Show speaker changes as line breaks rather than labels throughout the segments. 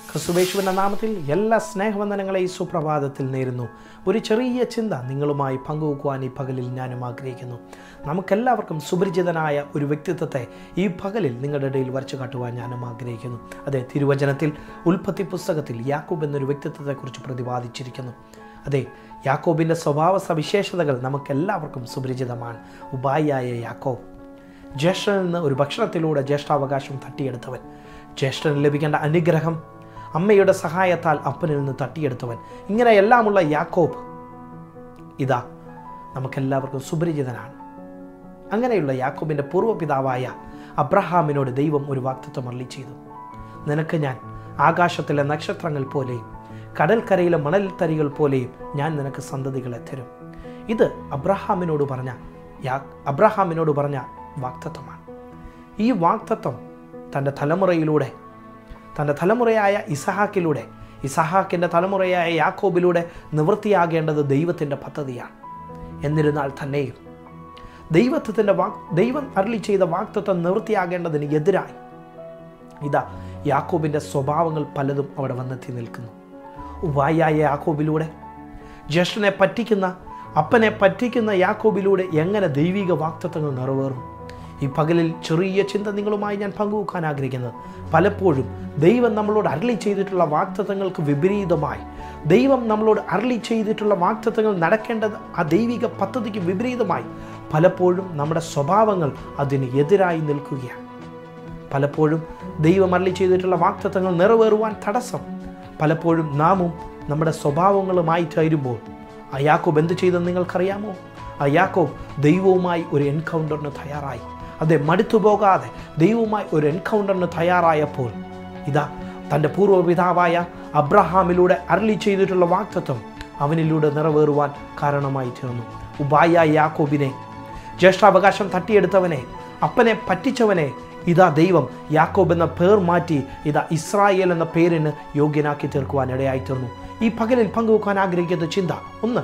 ക്രിസ്തുവേശുവിൻ്റെ നാമത്തിൽ എല്ലാ സ്നേഹവന്ദനങ്ങളെ ഈ സുപ്രഭാതത്തിൽ നേരുന്നു ഒരു ചെറിയ ചിന്ത നിങ്ങളുമായി പങ്കുവെക്കുവാൻ ഈ പകലിൽ ഞാനും ആഗ്രഹിക്കുന്നു നമുക്കെല്ലാവർക്കും സുപരിചിതനായ ഒരു വ്യക്തിത്വത്തെ ഈ പകലിൽ നിങ്ങളുടെ ഇടയിൽ വരച്ചു കാട്ടുവാൻ ഞാനും ആഗ്രഹിക്കുന്നു അതെ തിരുവചനത്തിൽ ഉൽപ്പത്തി പുസ്തകത്തിൽ യാക്കൂബ് എന്നൊരു വ്യക്തിത്വത്തെക്കുറിച്ച് പ്രതിപാദിച്ചിരിക്കുന്നു അതെ യാക്കോബിൻ്റെ സ്വഭാവ സവിശേഷതകൾ നമുക്കെല്ലാവർക്കും സുപരിചിതമാണ് ഉപായിയായ യാക്കോബ് ജ്യേഷ്ഠനിൽ നിന്ന് ഒരു ഭക്ഷണത്തിലൂടെ ജ്യേഷ്ഠാവകാശം തട്ടിയെടുത്തവൻ ജ്യേഷ്ഠന് ലഭിക്കേണ്ട അനുഗ്രഹം അമ്മയുടെ സഹായത്താൽ അപ്പനിൽ നിന്ന് തട്ടിയെടുത്തവൻ ഇങ്ങനെ എല്ലാമുള്ള യാക്കോബ് ഇതാ നമുക്കെല്ലാവർക്കും സുപരിചിതനാണ് അങ്ങനെയുള്ള യാക്കോബിൻ്റെ പൂർവ്വപിതാവായ അബ്രഹാമിനോട് ദൈവം ഒരു വാക്തത്വം അള്ളി ചെയ്തു നിനക്ക് ഞാൻ ആകാശത്തിലെ നക്ഷത്രങ്ങൾ പോലെയും കടൽക്കരയിലെ മണൽത്തരികൾ പോലെയും ഞാൻ നിനക്ക് സന്തതികളെ തരും ഇത് അബ്രഹാമിനോട് പറഞ്ഞ യാ അബ്രഹാമിനോട് പറഞ്ഞ വാക്തത്വമാണ് ഈ വാക്തത്വം തൻ്റെ തലമുറയിലൂടെ തൻ്റെ തലമുറയായ ഇസഹാക്കിലൂടെ ഇസഹാക്കിൻ്റെ തലമുറയായ യാക്കോബിലൂടെ നിവൃത്തിയാകേണ്ടത് ദൈവത്തിൻ്റെ പദ്ധതിയാണ് എന്നിരുന്നാൽ തന്നെയും ദൈവത്വത്തിൻ്റെ വാക് ദൈവം അരളി ചെയ്ത വാക്തത്വം നിവൃത്തിയാകേണ്ടതിന് എതിരായി ഇതാ യാക്കോബിൻ്റെ സ്വഭാവങ്ങൾ പലതും അവിടെ വന്നെത്തി നിൽക്കുന്നു ഉപായായ യാക്കോബിലൂടെ ജ്യേഷ്ഠനെ പറ്റിക്കുന്ന അപ്പനെ പറ്റിക്കുന്ന യാക്കോബിലൂടെ എങ്ങനെ ദൈവിക വാക്തത്വങ്ങൾ നിറവേറും ഈ പകലിൽ ചെറിയ ചിന്ത നിങ്ങളുമായി ഞാൻ പങ്കുവെക്കാൻ ആഗ്രഹിക്കുന്നത് പലപ്പോഴും ദൈവം നമ്മളോട് അരളി ചെയ്തിട്ടുള്ള വാക്തത്വങ്ങൾക്ക് വിപരീതമായി ദൈവം നമ്മളോട് അരളി ചെയ്തിട്ടുള്ള വാക്തത്വങ്ങൾ നടക്കേണ്ടത് ആ ദൈവിക പദ്ധതിക്ക് വിപരീതമായി പലപ്പോഴും നമ്മുടെ സ്വഭാവങ്ങൾ അതിന് എതിരായി നിൽക്കുകയാണ് പലപ്പോഴും ദൈവം അരളി ചെയ്തിട്ടുള്ള വാക്തത്വങ്ങൾ നിറവേറുവാൻ തടസ്സം പലപ്പോഴും നാമും നമ്മുടെ സ്വഭാവങ്ങളുമായി ചേരുമ്പോൾ ആ യാക്കോബ് എന്ത് ചെയ്തെന്ന് നിങ്ങൾക്കറിയാമോ ആ യാക്കോബ് ദൈവവുമായി ഒരു എൻകൗണ്ടറിന് തയ്യാറായി അതെ മടുത്തു പോകാതെ ദൈവവുമായി ഒരു എൻകൗണ്ടറിന് തയ്യാറായപ്പോൾ ഇതാ തൻ്റെ പൂർവ്വപിതാവായ അബ്രഹാമിലൂടെ അരളി ചെയ്തിട്ടുള്ള വാക്തത്വം അവനിലൂടെ നിറവേറുവാൻ കാരണമായി തീർന്നു ഉബായ യാക്കോബിനെ ജ്യേഷ്ഠാവകാശം തട്ടിയെടുത്തവനെ അപ്പനെ പറ്റിച്ചവനെ ഇതാ ദൈവം യാക്കോബ് എന്ന പേർ മാറ്റി ഇതാ ഇസ്രായേൽ എന്ന പേരിന് യോഗ്യനാക്കി തീർക്കുവാൻ ഇടയായി തീർന്നു ഈ പകലിൽ പങ്കുവെക്കാൻ ആഗ്രഹിക്കുന്ന ചിന്ത ഒന്ന്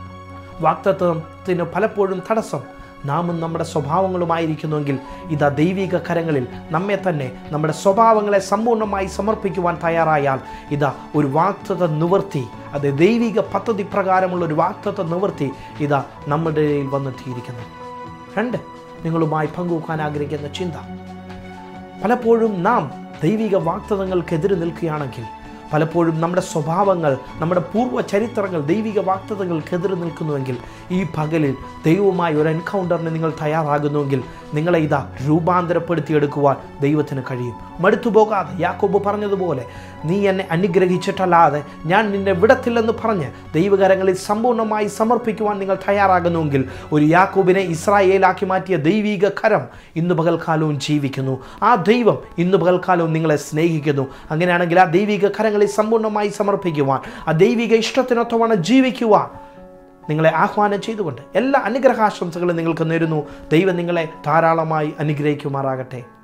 വാക്തത്വത്തിന് പലപ്പോഴും തടസ്സം നാമും നമ്മുടെ സ്വഭാവങ്ങളുമായിരിക്കുന്നുവെങ്കിൽ ഇതാ ദൈവിക കരങ്ങളിൽ നമ്മെ തന്നെ നമ്മുടെ സ്വഭാവങ്ങളെ സമ്പൂർണ്ണമായി സമർപ്പിക്കുവാൻ തയ്യാറായാൽ ഇതാ ഒരു വാക്തത്വ നിവൃത്തി അത് ദൈവിക പദ്ധതി പ്രകാരമുള്ള ഒരു വാക്തത്വ നിവൃത്തി ഇതാ നമ്മുടെ ഇടയിൽ വന്നെത്തിയിരിക്കുന്നു രണ്ട് നിങ്ങളുമായി പങ്കുവെക്കാൻ ആഗ്രഹിക്കുന്ന ചിന്ത പലപ്പോഴും നാം ദൈവിക വാക്തത്വങ്ങൾക്കെതിരെ നിൽക്കുകയാണെങ്കിൽ പലപ്പോഴും നമ്മുടെ സ്വഭാവങ്ങൾ നമ്മുടെ പൂർവ്വ ചരിത്രങ്ങൾ ദൈവിക വാക്തതകൾക്കെതിരെ നിൽക്കുന്നുവെങ്കിൽ ഈ പകലിൽ ദൈവവുമായി ഒരു എൻകൗണ്ടറിന് നിങ്ങൾ തയ്യാറാകുന്നുവെങ്കിൽ നിങ്ങളെ ഇതാ രൂപാന്തരപ്പെടുത്തിയെടുക്കുവാൻ ദൈവത്തിന് കഴിയും മടുത്തു പോകാതെ യാക്കോബ് പറഞ്ഞതുപോലെ നീ എന്നെ അനുഗ്രഹിച്ചിട്ടല്ലാതെ ഞാൻ നിന്നെ വിടത്തില്ലെന്ന് പറഞ്ഞ് ദൈവകരങ്ങളിൽ സമ്പൂർണ്ണമായി സമർപ്പിക്കുവാൻ നിങ്ങൾ തയ്യാറാകുന്നുവെങ്കിൽ ഒരു യാക്കോബിനെ ഇസ്രായേലാക്കി മാറ്റിയ ദൈവിക കരം ഇന്ന് പകൽക്കാലവും ജീവിക്കുന്നു ആ ദൈവം ഇന്ന് പകൽക്കാലവും നിങ്ങളെ സ്നേഹിക്കുന്നു അങ്ങനെയാണെങ്കിൽ ആ ദൈവിക കരങ്ങളിൽ സമ്പൂർണ്ണമായി സമർപ്പിക്കുവാൻ ആ ദൈവിക ഇഷ്ടത്തിനൊത്തവണ്ണം ജീവിക്കുവാൻ നിങ്ങളെ ആഹ്വാനം ചെയ്തുകൊണ്ട് എല്ലാ അനുഗ്രഹാശംസകളും നിങ്ങൾക്ക് നേരുന്നു ദൈവം നിങ്ങളെ ധാരാളമായി അനുഗ്രഹിക്കുമാറാകട്ടെ